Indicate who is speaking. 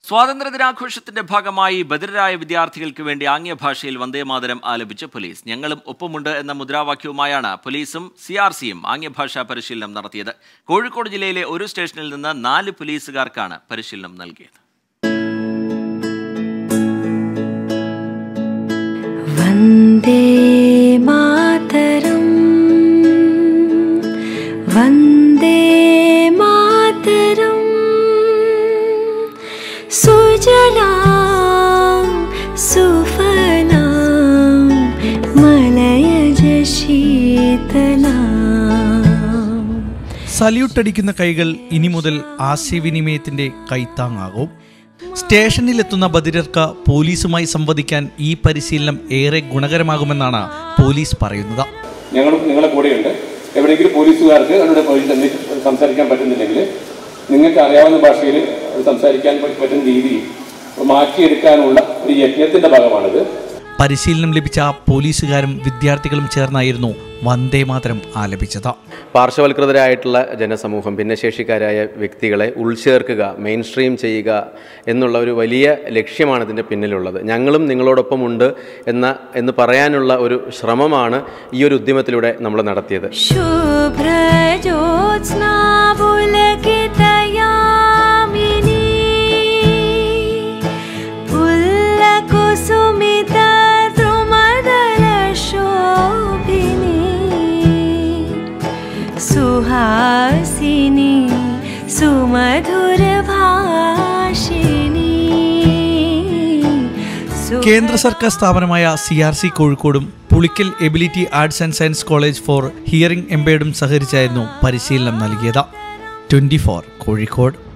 Speaker 1: സ്വാതന്ത്ര്യദിനാഘോഷത്തിന്റെ ഭാഗമായി ബദിരരായ വിദ്യാർത്ഥികൾക്ക് വേണ്ടി ആംഗ്യ ഭാഷയിൽ വന്ദേമാതരം ആലപിച്ച് പോലീസ് ഞങ്ങളും ഒപ്പമുണ്ട് എന്ന മുദ്രാവാക്യവുമായാണ് പോലീസും സി ആർ സിയും ആംഗ്യഭാഷാ പരിശീലനം നടത്തിയത് കോഴിക്കോട് ജില്ലയിലെ ഒരു സ്റ്റേഷനിൽ നിന്ന് നാല് പോലീസുകാർക്കാണ് പരിശീലനം നൽകിയത്
Speaker 2: वन्दे मातरम् वन्दे मातरम् सुजलां सुफलां मलयज शीतलाम्
Speaker 3: സല്യൂട്ട് അടിക്കുന്ന കൈകൾ ഇനി മുതൽ ആശയവിനിമയത്തിന്റെ കൈത്താങ്ങാകും സ്റ്റേഷനിലെത്തുന്ന ബദിരർക്ക് പോലീസുമായി സംവദിക്കാൻ ഈ പരിശീലനം ഏറെ ഗുണകരമാകുമെന്നാണ് പോലീസ് പറയുന്നത്
Speaker 4: ഞങ്ങളും നിങ്ങളെ കൂടെയുണ്ട് എവിടെയെങ്കിലും പോലീസുകാർക്ക് അവരുടെ പോലീസ് എന്തെങ്കിലും സംസാരിക്കാൻ പറ്റുന്നില്ലെങ്കിൽ നിങ്ങൾക്ക് അറിയാവുന്ന ഭാഷയിൽ സംസാരിക്കാൻ പറ്റുന്ന രീതിയിൽ മാറ്റിയെടുക്കാനുള്ള ഒരു യജ്ഞത്തിന്റെ ഭാഗമാണിത്
Speaker 3: പരിശീലനം ലഭിച്ച പോലീസുകാരും വിദ്യാർത്ഥികളും ചേർന്നായിരുന്നു വന്ദേ മാതരം ആലപിച്ചത്
Speaker 5: പാർശ്വവൽകൃതരായിട്ടുള്ള ജനസമൂഹം ഭിന്നശേഷിക്കാരായ വ്യക്തികളെ ഉൾച്ചേർക്കുക മെയിൻ സ്ട്രീം ചെയ്യുക എന്നുള്ള ഒരു വലിയ ലക്ഷ്യമാണ് ഇതിൻ്റെ പിന്നിലുള്ളത് ഞങ്ങളും നിങ്ങളോടൊപ്പമുണ്ട് എന്ന എന്ന് പറയാനുള്ള ഒരു ശ്രമമാണ് ഈ ഒരു ഉദ്യമത്തിലൂടെ നമ്മൾ നടത്തിയത്
Speaker 2: शुभ्रजोत्स्ना पुलकितयामिनी पुल्लकुसुमिता द्रुमदलशोभिनी सुहासिनी सुमधुरभाषिणी
Speaker 3: കേന്ദ്ര സർക്കാർ സ്ഥാപനമായ സി ആർ സി കോഴിക്കോടും Pulikkal ability arts and science college for hearing എംപേർഡും സഹകരിച്ചായിരുന്നു പരിശീലനം നൽകിയത് ട്വന്റി ഫോർ കോഴിക്കോട്